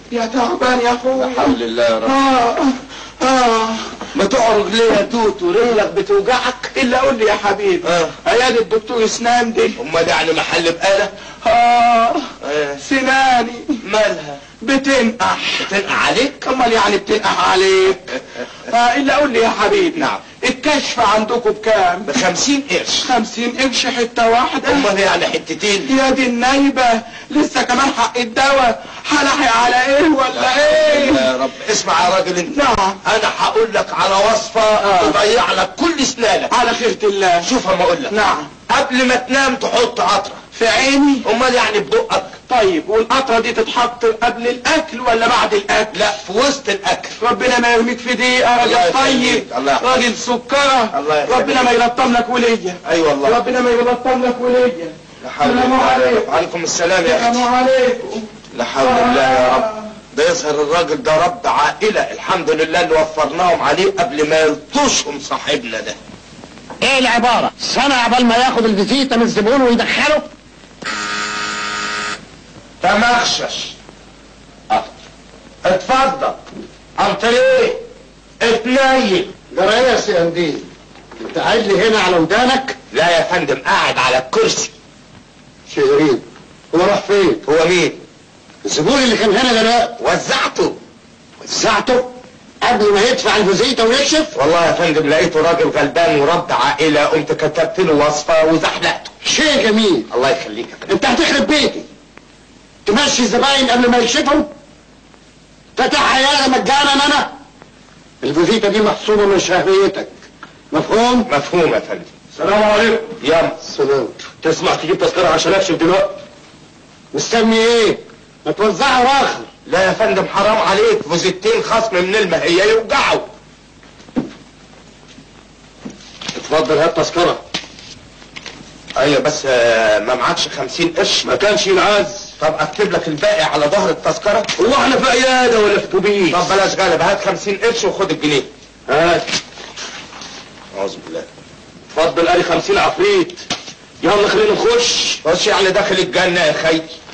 يا تعبان يا اخويا حول الله يا رب اه اه ما تعرج ليه يا توتو رجلك بتوجعك الا قول لي يا حبيبي اه عيادة الدكتور اسنان دي امال يعني محل بقاله اه آه. سناني مالها بتنقح بتنقع عليك امال يعني بتنقح عليك آه الا قول لي يا حبيبي نعم. الكشف عندكم بكام بخمسين قرش خمسين قرش حتة واحدة امال يعني حتتين يا دي النايبة لسه كمان حق الدواء هلحق على ايه ولا ايه يا رب اسمع يا راجل انت نعم انا هقول لك على وصفة آه. تضيع لك كل اسنانك على خيرة الله شوف اما اقول لك نعم قبل ما تنام تحط قطرة في عيني امال يعني ببقك طيب والقطرة دي تتحط قبل الاكل ولا بعد الاكل لا في وسط الاكل ربنا ما يرميك في دقيقة الله راجل طيب يخليك، الله يخليك. راجل سكرة الله يخليك. ربنا ما يلطم لك ولية اي والله ربنا ما يلطم لك ولية لا حول السلام الله عليكم. وعليكم السلام يا السلام اختي عليكم لا حول الله يا رب ده يظهر الراجل ده رب عائلة الحمد لله اللي وفرناهم عليه قبل ما يلطشهم صاحبنا ده ايه العبارة سنة عبال ما ياخد الفيزيتا من الزبون ويدخله تمخشش اه اتفضل انتريه اتنيل جرى ايه يا سي اندي انت قاعد لي هنا على ودانك لا يا فندم قاعد على الكرسي شيء غريب هو راح فين هو مين الزبون اللي كان هنا دلوقتي وزعته وزعته قبل ما يدفع الفيزيتا ويكشف والله يا فندم لقيته راجل غلبان ورب عائلة قمت كتبت له وصفة وزحلقته شيء جميل الله يخليك يا فندم انت هتخرب بيتي تمشي الزباين قبل ما يكشفهم فتح عيادة مجانا انا الفيزيتا دي محسوبة من شهريتك مفهوم؟ مفهوم يا فندم السلام عليكم يلا السلام تسمع تجيب تذكرة عشان اكشف دلوقتي مستني ايه؟ ما توزعه راخر لا يا فندم حرام عليك فوزتين خصم من المهية يوجعوا اتفضل هات تذكرة ايوه بس آه، ما معكش خمسين قرش ما كانش ينعز طب اكتب لك الباقي على ظهر التذكرة هو احنا في عيادة ولا في توبيس؟ طب بلاش غالب هات خمسين قرش وخد الجنيه هات اعوذ بالله اتفضل ادي 50 عفريت يلا خلينا نخش خش يعني داخل الجنة يا خي